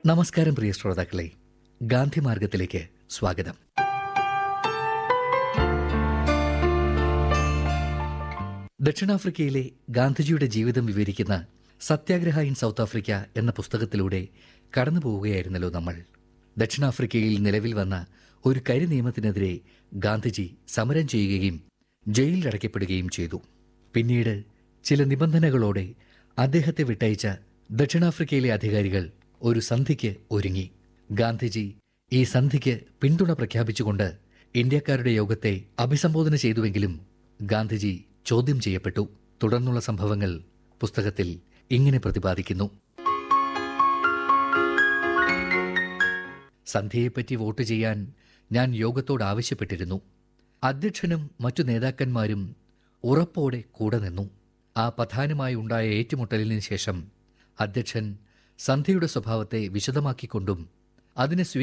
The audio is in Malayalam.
നമസ്കാരം പ്രിയ ശ്രോതാക്കളെ ഗാന്ധി മാർഗത്തിലേക്ക് സ്വാഗതം ദക്ഷിണാഫ്രിക്കയിലെ ഗാന്ധിജിയുടെ ജീവിതം വിവരിക്കുന്ന സത്യാഗ്രഹ ഇൻ സൗത്ത് ആഫ്രിക്ക എന്ന പുസ്തകത്തിലൂടെ കടന്നു പോവുകയായിരുന്നല്ലോ നമ്മൾ ദക്ഷിണാഫ്രിക്കയിൽ നിലവിൽ വന്ന ഒരു കരി നിയമത്തിനെതിരെ ഗാന്ധിജി സമരം ചെയ്യുകയും ജയിലിൽ അടയ്ക്കപ്പെടുകയും ചെയ്തു പിന്നീട് ചില നിബന്ധനകളോടെ അദ്ദേഹത്തെ വിട്ടയച്ച ദക്ഷിണാഫ്രിക്കയിലെ അധികാരികൾ ഒരു സന്ധിക്ക് ഒരുങ്ങി ഗാന്ധിജി ഈ സന്ധിക്ക് പിന്തുണ പ്രഖ്യാപിച്ചുകൊണ്ട് ഇന്ത്യക്കാരുടെ യോഗത്തെ അഭിസംബോധന ചെയ്തുവെങ്കിലും ഗാന്ധിജി ചോദ്യം ചെയ്യപ്പെട്ടു തുടർന്നുള്ള സംഭവങ്ങൾ പുസ്തകത്തിൽ ഇങ്ങനെ പ്രതിപാദിക്കുന്നു സന്ധ്യയെപ്പറ്റി വോട്ട് ചെയ്യാൻ ഞാൻ യോഗത്തോട് ആവശ്യപ്പെട്ടിരുന്നു അധ്യക്ഷനും മറ്റു നേതാക്കന്മാരും ഉറപ്പോടെ കൂടെ നിന്നു ആ പ്രധാനമായി ഉണ്ടായ ഏറ്റുമുട്ടലിന് ശേഷം അധ്യക്ഷൻ സന്ധ്യയുടെ സ്വഭാവത്തെ വിശദമാക്കിക്കൊണ്ടും അതിനെ സ്വീ